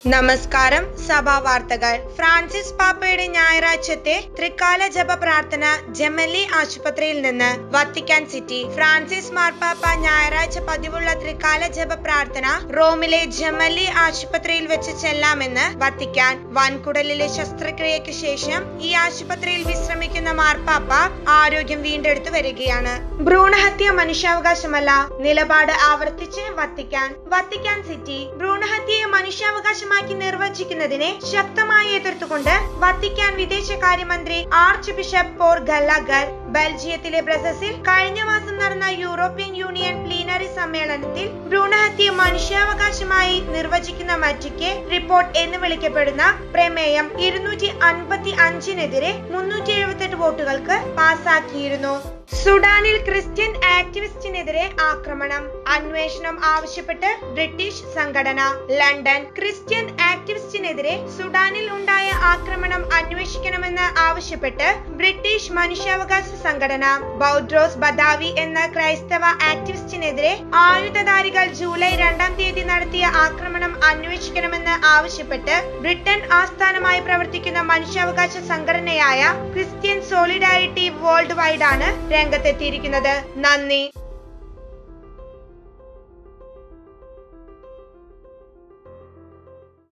നമസ്കാരം സഭാ വാർത്തകൾ ഫ്രാൻസിസ് പാപ്പയുടെ ഞായറാഴ്ചത്തെ ത്രികാല ജപ പ്രാർത്ഥന ജമല്ലി ആശുപത്രിയിൽ നിന്ന് വത്തിക്കാൻ സിറ്റി ഫ്രാൻസിസ് മാർപ്പാപ്പ ഞായറാഴ്ച പതിവുള്ള ത്രികാല ജപ പ്രാർത്ഥന റോമിലെ ജമല്ലി ആശുപത്രിയിൽ വെച്ച് ചെല്ലാമെന്ന് വത്തിക്കാൻ വൻകുടലിലെ ശസ്ത്രക്രിയയ്ക്ക് ശേഷം ഈ ആശുപത്രിയിൽ വിശ്രമിക്കുന്ന മാർപ്പാപ്പ ആരോഗ്യം വീണ്ടെടുത്തു വരികയാണ് ഭ്രൂണഹത്യ മനുഷ്യാവകാശമല്ല നിലപാട് ആവർത്തിച്ച് വത്തിക്കാൻ വത്തിക്കാൻ സിറ്റി ഭ്രൂണഹത്യയെ മനുഷ്യാവകാശമാക്കി നിർവചിക്കുന്നതിനെ ശക്തമായി എതിർത്തുകൊണ്ട് വത്തിക്കാൻ വിദേശകാര്യമന്ത്രി ആർച്ച് ബിഷപ്പ് പോർ ഗല്ലാഗർ ബെൽജിയത്തിലെ ബ്രസസിൽ കഴിഞ്ഞ മാസം നടന്ന യൂറോപ്യൻ യൂണിയൻ പ്ലീനറി സമ്മേളനത്തിൽ ഭ്രൂണഹത്യയെ മനുഷ്യാവകാശമായി നിർവചിക്കുന്ന മറ്റിക്ക് റിപ്പോർട്ട് എന്ന് വിളിക്കപ്പെടുന്ന പ്രമേയം ഇരുന്നൂറ്റി അൻപത്തി അഞ്ചിനെതിരെ മുന്നൂറ്റി എഴുപത്തെട്ട് വോട്ടുകൾക്ക് പാസാക്കിയിരുന്നു സുഡാനിൽ ക്രിസ്ത്യൻ ആക്ടിവിസ്റ്റിനെതിരെ ആക്രമണം അന്വേഷണം ആവശ്യപ്പെട്ട് ബ്രിട്ടീഷ് സംഘടന ലണ്ടൻ ക്രിസ്ത്യൻ ആക്ടിവിസ്റ്റിനെതിരെ സുഡാനിൽ ഉണ്ടായ ആക്രമണം അന്വേഷിക്കണമെന്ന് ആവശ്യപ്പെട്ട് ബ്രിട്ടീഷ് മനുഷ്യാവകാശ സംഘടന ബൗഡ്രോസ് ബദാവി എന്ന ക്രൈസ്തവ ആക്ടിവിസ്റ്റിനെതിരെ ആയുധധാരികൾ ജൂലൈ രണ്ടാം തീയതി നടത്തിയ ആക്രമണം അന്വേഷിക്കണമെന്ന് ആവശ്യപ്പെട്ട് ബ്രിട്ടൻ ആസ്ഥാനമായി പ്രവർത്തിക്കുന്ന മനുഷ്യാവകാശ സംഘടനയായ ക്രിസ്ത്യൻ സോളിഡാരിറ്റി വേൾഡ് വൈഡ് ആണ് രംഗത്തെത്തിയിരിക്കുന്നത് നന്ദി